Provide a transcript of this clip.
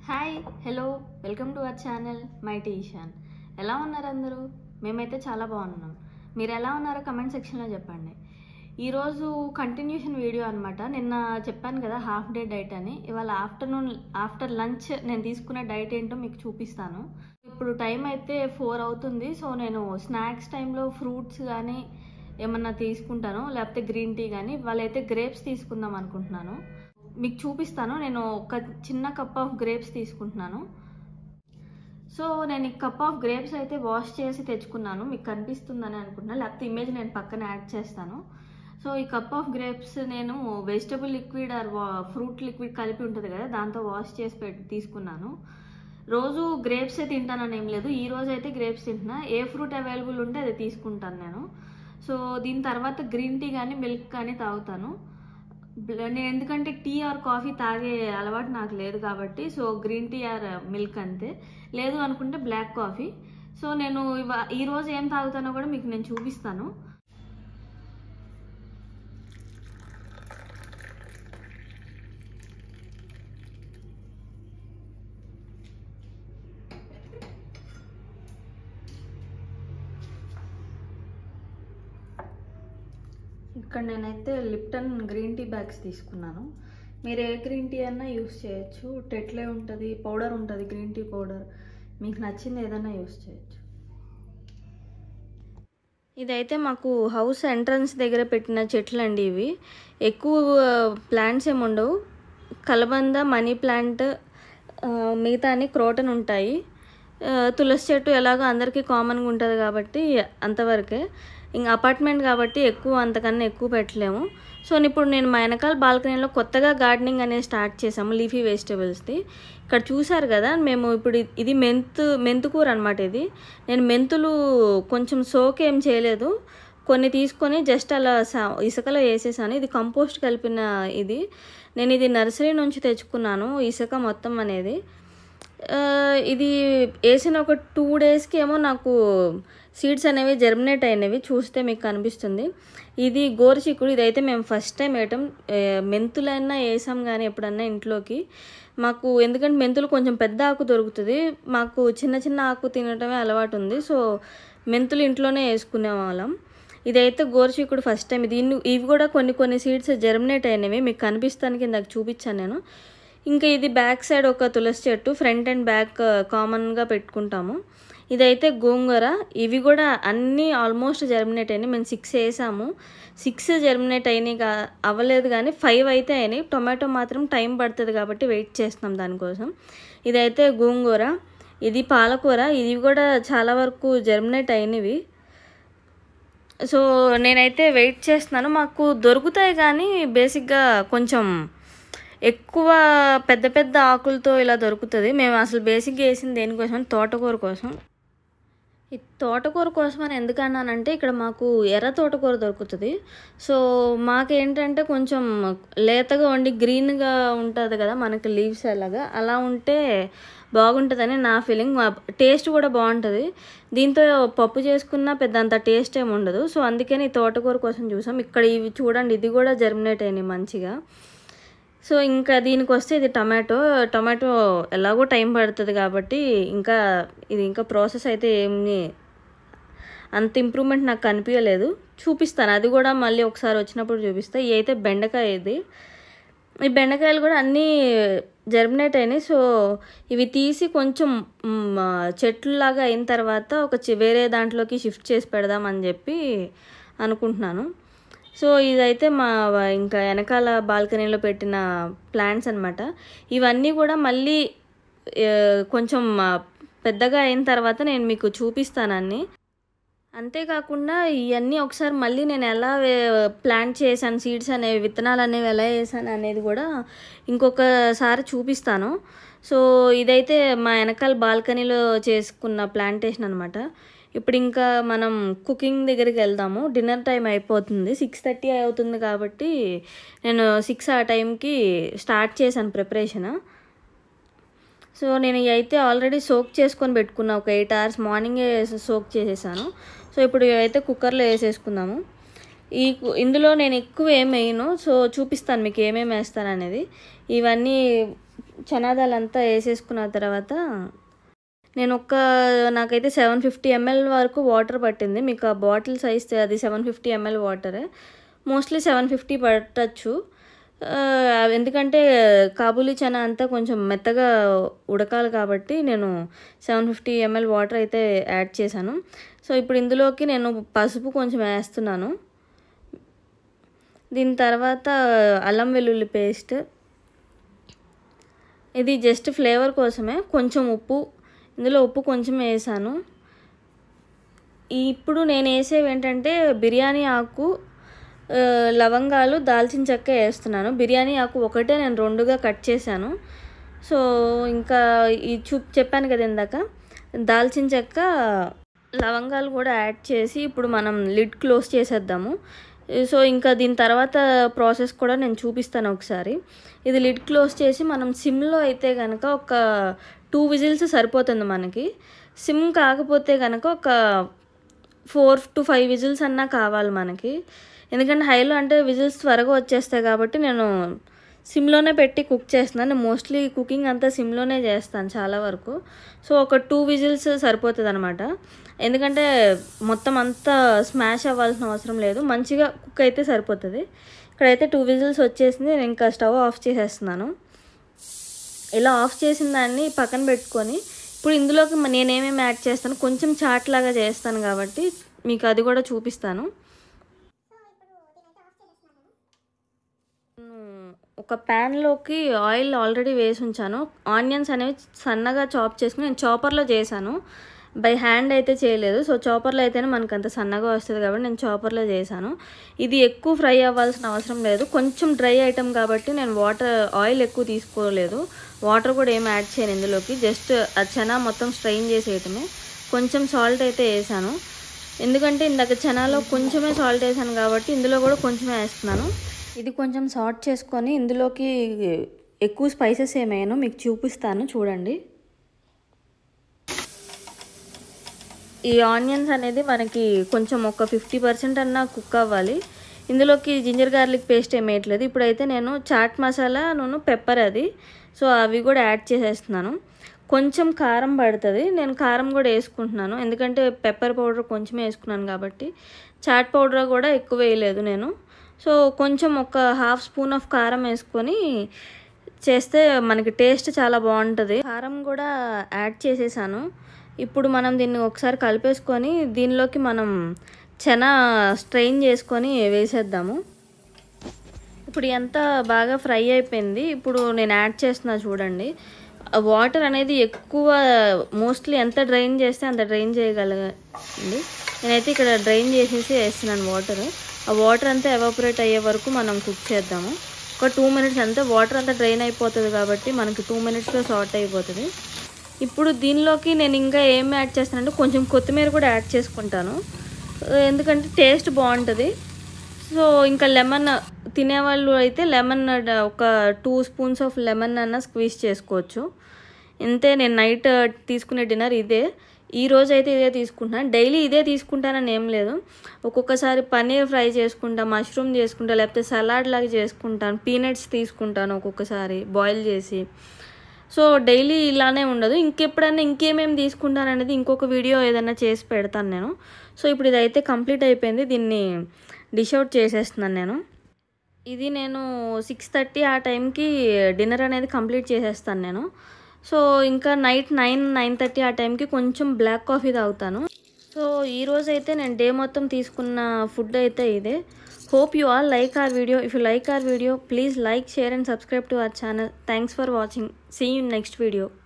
hi hello welcome to our channel mighty Ishan ఎలా ఉన్నారు అందరూ మేమైతే చాలా బాగున్నాం మీరు ఎలా ఉన్నారో కమెంట్ సెక్షన్లో చెప్పండి ఈరోజు కంటిన్యూషన్ వీడియో అనమాట నిన్న చెప్పాను కదా హాఫ్ డే డైట్ అని ఇవాళ ఆఫ్టర్నూన్ ఆఫ్టర్ లంచ్ నేను తీసుకున్న డైట్ ఏంటో మీకు చూపిస్తాను ఇప్పుడు టైం అయితే ఫోర్ అవుతుంది సో నేను స్నాక్స్ టైంలో ఫ్రూట్స్ కానీ ఏమన్నా తీసుకుంటాను లేకపోతే గ్రీన్ టీ కానీ వాళ్ళైతే గ్రేప్స్ తీసుకుందాం అనుకుంటున్నాను మీకు చూపిస్తాను నేను ఒక చిన్న కప్ ఆఫ్ గ్రేప్స్ తీసుకుంటున్నాను సో నేను ఈ కప్ ఆఫ్ గ్రేప్స్ అయితే వాష్ చేసి తెచ్చుకున్నాను మీకు కనిపిస్తుందని అనుకుంటున్నాను లేకపోతే ఇమేజ్ నేను పక్కన యాడ్ చేస్తాను సో ఈ కప్ ఆఫ్ గ్రేప్స్ నేను vegetable liquid or fruit liquid కలిపి ఉంటుంది కదా దాంతో వాష్ చేసి పెట్టి తీసుకున్నాను రోజు గ్రేప్సే తింటానని ఏం లేదు ఈ రోజు అయితే గ్రేప్స్ తింటున్నా ఏ ఫ్రూట్ అవైలబుల్ ఉంటే అది తీసుకుంటాను నేను సో దీని తర్వాత గ్రీన్ టీ కానీ మిల్క్ కానీ తాగుతాను బ్ల- నేను ఎందుకంటే టీ ఆర్ కాఫీ తాగే అలవాటు నాకు లేదు కాబట్టి so green tea or milk అంతే లేదు అనుకుంటే బ్లాక్ కాఫీ సో నేను ఇవ ఈ రోజు ఏం తాగుతానో కూడా మీకు నేను చూపిస్తాను ఇక్కడ నేనైతే లిప్టన్ గ్రీన్ టీ బ్యాగ్స్ తీసుకున్నాను మీరు ఏ గ్రీన్ టీ అన్నా యూస్ చేయొచ్చు టెట్లే ఉంటుంది పౌడర్ ఉంటుంది గ్రీన్ టీ పౌడర్ మీకు నచ్చింది ఏదైనా యూస్ చేయొచ్చు ఇదైతే మాకు హౌస్ ఎంట్రన్స్ దగ్గర పెట్టిన చెట్లు అండి ఇవి ఎక్కువ ప్లాంట్స్ ఏమి ఉండవు కలబంద మనీ ప్లాంట్ ఆ, మిగతా అన్ని క్రోటన్ ఉంటాయి ఆ, తులసి చెట్టు ఎలాగో అందరికీ కామన్గా ఉంటుంది కాబట్టి అంతవరకే ఇంకా అపార్ట్మెంట్ కాబట్టి ఎక్కువ అంతకన్నా ఎక్కువ పెట్టలేము సో ఇప్పుడు నేను మా వెనకాల బాల్కనీలో కొత్తగా గార్డెనింగ్ అనేది స్టార్ట్ చేసాము లీఫీ వెజిటబుల్స్ది ఇక్కడ చూసారు కదా మేము ఇప్పుడు ఇ- ఇది మెంతు మెంతుకూర అనమాట ఇది నేను మెంతులు కొంచెం సోక్ ఏం చేయలేదు కొన్ని తీసుకొని జస్ట్ అలా సా- ఇసుకలో వేసేసాను ఇది కంపోస్ట్ కలిపిన ఇది నేను ఇది నర్సరీ నుంచి తెచ్చుకున్నాను ఇసుక మొత్తం అనేది ఆ, ఇది వేసిన ఒక టూ డేస్కి ఏమో నాకు సీడ్స్ అనేవి జర్మినేట్ అయినవి చూస్తే మీకు కనిపిస్తుంది ఇది గోరుచిక్కుడు ఇదైతే మేము ఫస్ట్ టైం వేయటం ఏ, మెంతులైనా వేసాం కానీ ఎప్పుడన్నా ఇంట్లోకి మాకు ఎందుకంటే మెంతులు కొంచెం పెద్ద ఆకు దొరుకుతుంది మాకు చిన్న చిన్న ఆకు తినటమే అలవాటు ఉంది సో మెంతులు ఇంట్లోనే వేసుకునే వాళ్ళం ఇదైతే గోరుచిక్కుడు ఫస్ట్ టైం ఇది ఇన్ని- ఇవి కూడా కొన్ని కొన్ని సీడ్స్ జర్మినేట్ అయినవి మీకు కనిపిస్తానికి ఇందాక చూపించాను నేను ఇంకా ఇది బ్యాక్ సైడ్ ఒక తులసి చెట్టు ఫ్రంట్ అండ్ బ్యాక్ కామన్గా పెట్టుకుంటాము ఇదైతే గోంగూర ఇవి కూడా అన్నీ ఆల్మోస్ట్ జర్మినేట్ అయినాయి మేము సిక్స్ వేసాము సిక్స్ జర్మినేట్ అయినాయి కా అవ్వలేదు కానీ ఫైవ్ అయితే అయినాయి టొమాటో మాత్రం టైం పడుతుంది కాబట్టి వెయిట్ చేస్తున్నాం దానికోసం ఇదైతే గోంగూర ఇది పాలకూర ఇది కూడా చాలా వరకు జర్మినేట్ అయినవి సో నేనైతే వెయిట్ చేస్తున్నాను మాకు దొరుకుతాయి కానీ బేసిక్గా కొంచెం ఎక్కువ పెద్ద పెద్ద ఆకులతో ఇలా దొరుకుతుంది మేము అసలు బేసిక్గా వేసింది దేనికోసం తోటకూర కోసం ఈ తోటకూర కోసం అని ఎందుకు అన్నానంటే ఇక్కడ మాకు ఎర్ర తోటకూర దొరుకుతుంది సో మాకేంటంటే కొంచెం లేతగా ఉండి గ్రీన్గా ఉంటుంది కదా మనకి లీవ్స్ అలాగా అలా ఉంటే బాగుంటుందని నా ఫీలింగ్ టేస్ట్ కూడా బాగుంటుంది దీంతో పప్పు చేసుకున్నా పెద్ద అంత టేస్ట్ ఏమి ఉండదు సో అందుకని ఈ తోటకూర కోసం చూసాం ఇక్కడ ఇవి చూడండి ఇది కూడా జర్మినేట్ అయినాయి మంచిగా సో ఇంకా దీనికి వస్తే ఇది టమాటో టమాటో ఎలాగో టైం పడుతుంది కాబట్టి ఇంకా ఇది ఇంకా ప్రాసెస్ అయితే ఏమి అంత ఇంప్రూవ్మెంట్ నాకు కనిపించలేదు చూపిస్తాను అది కూడా మళ్ళీ ఒకసారి వచ్చినప్పుడు చూపిస్తా ఇవి అయితే బెండకాయ ఇది ఈ బెండకాయలు కూడా అన్నీ జర్మినేట్ అయినాయి సో ఇవి తీసి కొంచెం మ్, చెట్లులాగా అయిన తర్వాత ఒక చి- వేరే దాంట్లోకి షిఫ్ట్ చేసి పెడదామని చెప్పి అనుకుంటున్నాను సో ఇదైతే మా వ- ఇంకా వెనకాల బాల్కనీలో పెట్టిన ప్లాంట్స్ అనమాట ఇవన్నీ కూడా మళ్ళీ ఆ, కొంచెం ఆ, పెద్దగా అయిన తర్వాత నేను మీకు చూపిస్తానని అంతేకాకుండా ఇవన్నీ ఒకసారి మళ్ళీ నేను ఎలా వే- ప్లాంట్ చేశాను సీడ్స్ అనేవి విత్తనాలు అనేవి ఎలా వేసాను అనేది కూడా ఇంకొకసారి చూపిస్తాను సో ఇదైతే మా వెనకాల బాల్కనీలో చేసుకున్న ప్లాంటేషన్ అనమాట ఇప్పుడు ఇంకా మనం కుకింగ్ దగ్గరికి వెళ్దాము డిన్నర్ టైం అయిపోతుంది సిక్స్ థర్టీ అవుతుంది కాబట్టి నేను సిక్స్ ఆ టైంకి స్టార్ట్ చేశాను ప్రిపరేషన్ సో నేను ఇవి అయితే ఆల్రెడీ సోక్ చేసుకొని పెట్టుకున్నా ఒక ఎయిట్ అవర్స్ మార్నింగే సోక్ చేసేసాను సో ఇప్పుడు ఇవైతే కుక్కర్లో వేసేసుకుందాము ఈ కు- ఇందులో నేను ఎక్కువ ఏం వేయను సో చూపిస్తాను మీకు ఏమేమి వేస్తాను అనేది ఇవన్నీ చనాదాలంతా వేసేసుకున్న తర్వాత నేను ఒక నాకైతే సెవెన్ ఫిఫ్టీ ఎంఎల్ వరకు వాటర్ పట్టింది మీకు ఆ బాటిల్ సైజ్ అది సెవెన్ ఫిఫ్టీ ఎంఎల్ వాటరే మోస్ట్లీ సెవెన్ ఫిఫ్టీ పట్టచ్చు ఆ, ఎందుకంటే కాబూలీ చనా అంతా కొంచెం మెత్తగా ఉడకాలి కాబట్టి నేను సెవెన్ ఫిఫ్టీ ఎంఎల్ వాటర్ అయితే యాడ్ చేశాను సో ఇప్పుడు ఇందులోకి నేను పసుపు కొంచెం వేస్తున్నాను దీని తర్వాత అల్లం వెల్లుల్లి పేస్ట్ ఇది జస్ట్ ఫ్లేవర్ కోసమే కొంచెం ఉప్పు ఇందులో ఉప్పు కొంచెం వేసాను ఇప్పుడు నేను వేసేవి ఏంటంటే బిర్యానీ ఆకు ఆ, లవంగాలు దాల్చిన చెక్క వేస్తున్నాను బిర్యానీ ఆకు ఒకటే నేను రెండుగా కట్ చేశాను సో ఇంకా ఈ చూ చెప్పాను కదా ఇందాక దాల్చిన చెక్క లవంగాలు కూడా యాడ్ చేసి ఇప్పుడు మనం లిడ్ క్లోజ్ చేసేద్దాము సో ఇంకా దీని తర్వాత ప్రాసెస్ కూడా నేను చూపిస్తాను ఒకసారి ఇది లిడ్ క్లోజ్ చేసి మనం సిమ్లో అయితే కనుక ఒక టూ విజిల్స్ సరిపోతుంది మనకి సిమ్ కాకపోతే కనుక ఒక ఫోర్ టు ఫైవ్ విజిల్స్ అన్నా కావాలి మనకి ఎందుకంటే హైలో అంటే విజిల్స్ త్వరగా వచ్చేస్తాయి కాబట్టి నేను సిమ్లోనే పెట్టి కుక్ చేస్తున్నాను నేను మోస్ట్లీ కుకింగ్ అంతా సిమ్లోనే చేస్తాను చాలా వరకు సో ఒక టూ విజిల్స్ సరిపోతుంది అనమాట ఎందుకంటే మొత్తం అంతా స్మాష్ అవ్వాల్సిన అవసరం లేదు మంచిగా కుక్ అయితే సరిపోతుంది ఇక్కడైతే టూ విజిల్స్ వచ్చేసింది నేను ఇంకా స్టవ్ ఆఫ్ చేసేస్తున్నాను ఇలా ఆఫ్ చేసిన దాన్ని పక్కన పెట్టుకొని ఇప్పుడు ఇందులోకి మ- నేనేమేమి యాడ్ చేస్తాను కొంచెం చాట్ లాగా చేస్తాను కాబట్టి మీకు అది కూడా చూపిస్తాను నేను ఒక ప్యాన్లోకి ఆయిల్ ఆల్రెడీ వేసి ఉంచాను ఆనియన్స్ అనేవి సన్నగా చాప్ చేసుకుని నేను చాపర్లో చేశాను బై హ్యాండ్ అయితే చేయలేదు సో చాపర్లో అయితేనే మనకు అంత సన్నగా వస్తుంది కాబట్టి నేను చాపర్లో చేశాను ఇది ఎక్కువ ఫ్రై అవ్వాల్సిన అవసరం లేదు కొంచెం డ్రై ఐటమ్ కాబట్టి నేను వాటర్ ఆయిల్ ఎక్కువ తీసుకోలేదు వాటర్ కూడా ఏం యాడ్ చేయను ఇందులోకి జస్ట్ ఆ చనా మొత్తం స్ట్రెయిన్ చేసేయటమే కొంచెం సాల్ట్ అయితే వేసాను ఎందుకంటే ఇందాక చనాలో కొంచెమే సాల్ట్ వేసాను కాబట్టి ఇందులో కూడా కొంచెమే వేస్తున్నాను ఇది కొంచెం సాల్ట్ చేసుకొని ఇందులోకి ఎక్కువ స్పైసెస్ ఏమైనా మీకు చూపిస్తాను చూడండి ఈ ఆనియన్స్ అనేది మనకి కొంచెం ఒక ఫిఫ్టీ పర్సెంట్ అన్నా కుక్ అవ్వాలి ఇందులోకి జింజర్ గార్లిక్ పేస్ట్ ఏం వేయట్లేదు ఇప్పుడైతే నేను చాట్ మసాలా నూనె పెప్పర్ అది సో అవి కూడా యాడ్ చేసేస్తున్నాను కొంచెం కారం పడుతుంది నేను కారం కూడా వేసుకుంటున్నాను ఎందుకంటే పెప్పర్ పౌడర్ కొంచెమే వేసుకున్నాను కాబట్టి చాట్ పౌడర్ కూడా ఎక్కువ వేయలేదు నేను సో కొంచెం ఒక హాఫ్ స్పూన్ ఆఫ్ కారం వేసుకొని చేస్తే మనకి టేస్ట్ చాలా బాగుంటుంది కారం కూడా యాడ్ చేసేసాను ఇప్పుడు మనం దీన్ని ఒకసారి కలిపేసుకొని దీనిలోకి మనం చెన స్ట్రెయిన్ చేసుకొని వేసేద్దాము ఇప్పుడు ఎంత బాగా ఫ్రై అయిపోయింది ఇప్పుడు నేను యాడ్ చేస్తున్నా చూడండి వాటర్ అనేది ఎక్కువ మోస్ట్లీ ఎంత డ్రైన్ చేస్తే అంత డ్రైన్ చేయగలగండి నేనైతే ఇక్కడ డ్రైన్ చేసేసి వేస్తున్నాను వాటర్ ఆ వాటర్ అంతా ఎవాపరేట్ అయ్యే వరకు మనం కుక్ చేద్దాము ఒక టూ మినిట్స్ అంతే వాటర్ అంతా డ్రైన్ అయిపోతుంది కాబట్టి మనకి టూ మినిట్స్లో సార్ట్ అయిపోతుంది ఇప్పుడు దీనిలోకి నేను ఇంకా ఏం యాడ్ చేస్తానంటే కొంచెం కొత్తిమీర కూడా యాడ్ చేసుకుంటాను ఎందుకంటే టేస్ట్ బాగుంటుంది సో ఇంకా లెమన్ తినేవాళ్ళు అయితే లెమన్ ఒక టూ స్పూన్స్ ఆఫ్ లెమన్ అన్న స్క్వీజ్ చేసుకోవచ్చు ఇంతే నేను నైట్ తీసుకునే డిన్నర్ ఇదే ఈ రోజు అయితే ఇదే తీసుకుంటున్నాను డైలీ ఇదే తీసుకుంటానని ఏం లేదు ఒక్కొక్కసారి పన్నీర్ ఫ్రై చేసుకుంటా మష్రూమ్ చేసుకుంటా లేకపోతే సలాడ్ లాగా చేసుకుంటాను పీనట్స్ తీసుకుంటాను ఒక్కొక్కసారి బాయిల్ చేసి సో డైలీ ఇలానే ఉండదు ఇంకెప్పుడైనా ఇంకేమేమి తీసుకుంటాను అనేది ఇంకొక వీడియో ఏదైనా చేసి పెడతాను నేను సో ఇప్పుడు ఇదైతే కంప్లీట్ అయిపోయింది దీన్ని డిష్ అవుట్ చేసేస్తున్నాను నేను ఇది నేను సిక్స్ థర్టీ ఆ టైంకి డిన్నర్ అనేది కంప్లీట్ చేసేస్తాను నేను సో ఇంకా నైట్ నైన్ నైన్ థర్టీ ఆ టైంకి కొంచెం బ్లాక్ కాఫీ తాగుతాను సో ఈ రోజు అయితే నేను డే మొత్తం తీసుకున్న ఫుడ్ అయితే ఇదే hope you all like our video if you like our video please like share and subscribe to our channel thanks for watching see you next video